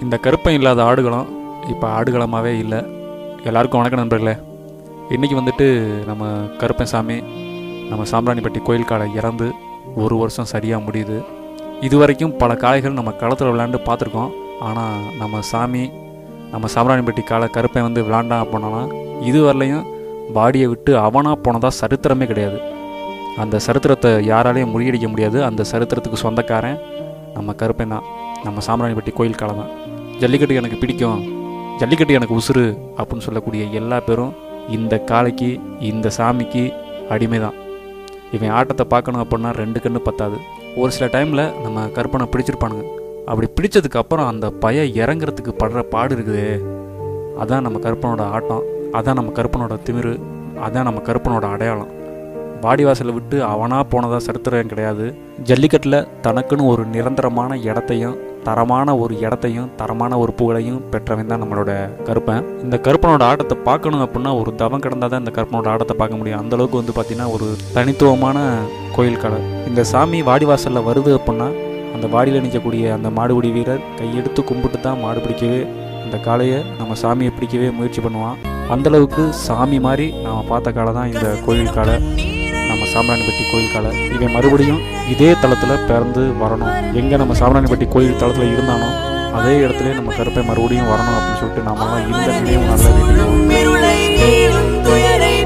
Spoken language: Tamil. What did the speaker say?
இந்த கருப்பம் இல்லாத ஆடுகளம் இப்போ ஆடுகளமாகவே இல்லை எல்லாருக்கும் வணக்கம் நண்பர்களே இன்றைக்கி வந்துட்டு நம்ம கருப்பன் சாமி நம்ம சாம்பிராணிப்பட்டி கோயில் காலை இறந்து ஒரு வருஷம் சரியாக முடியுது இது வரைக்கும் பல காளைகள் நம்ம களத்தில் விளையாண்டு பார்த்துருக்கோம் ஆனால் நம்ம சாமி நம்ம சாம்பிராணிப்பட்டி காலை கருப்பன் வந்து விளாண்டான் அப்படின்னா இது வரலையும் பாடியை விட்டு அவனாக போனதா சரித்திரமே கிடையாது அந்த சரித்திரத்தை யாராலையும் முறியடிக்க முடியாது அந்த சரித்திரத்துக்கு சொந்தக்காரன் நம்ம கருப்பன் தான் நம்ம சாம்பிராணிப்பட்டி கோயில் காலை தான் ஜல்லிக்கட்டு எனக்கு பிடிக்கும் ஜல்லிக்கட்டு எனக்கு உசுறு அப்படின்னு சொல்லக்கூடிய எல்லா பேரும் இந்த காளைக்கு இந்த சாமிக்கு அடிமை தான் இவன் ஆட்டத்தை பார்க்கணும் அப்படின்னா ரெண்டு கண்ணு பத்தாது ஒரு சில டைமில் நம்ம கருப்பனை பிடிச்சிருப்பானுங்க அப்படி பிடிச்சதுக்கு அப்புறம் அந்த பய இறங்குறதுக்கு படுற பாடு இருக்குதே அதான் நம்ம கருப்பனோட ஆட்டம் அதான் நம்ம கருப்பனோட திமிரு அதான் நம்ம கருப்பனோட அடையாளம் வாடிவாசலை விட்டு அவனாக போனதா சரித்திரம் கிடையாது ஜல்லிக்கட்டில் தனக்குன்னு ஒரு நிரந்தரமான இடத்தையும் தரமான ஒரு இடத்தையும் தரமான ஒரு புகழையும் பெற்றவன் தான் நம்மளோட கருப்பன் இந்த கருப்பனோட ஆட்டத்தை பார்க்கணும் அப்படின்னா ஒரு தவம் கிடந்தால் தான் இந்த கருப்பனோட ஆட்டத்தை பார்க்க முடியும் அந்த அளவுக்கு வந்து பார்த்திங்கன்னா ஒரு தனித்துவமான கோயில் கடை இந்த சாமி வாடிவாசலில் வருது அப்படின்னா அந்த வாடியில் நிற்கக்கூடிய அந்த மாடுபிடி வீரர் கையெடுத்து கும்பிட்டு தான் மாடு பிடிக்கவே அந்த காளையை நம்ம சாமியை பிடிக்கவே முயற்சி பண்ணுவான் அந்தளவுக்கு சாமி மாதிரி நாம் பார்த்த காலை தான் இந்த கோயில் காலை நம்ம சாம்பிராணிப்பட்டி கோயில் காலை இவன் மறுபடியும் இதே தளத்தில் பிறந்து வரணும் எங்கே நம்ம சாம்பிராணிப்பட்டி கோயில் தளத்தில் இருந்தானோ அதே இடத்துல நம்ம கருப்பை மறுபடியும் வரணும் அப்படின்னு சொல்லிட்டு நாமெல்லாம் இந்த நினைவு நல்லா வேண்டிக்குவோம் இருளை நீளும் துயரை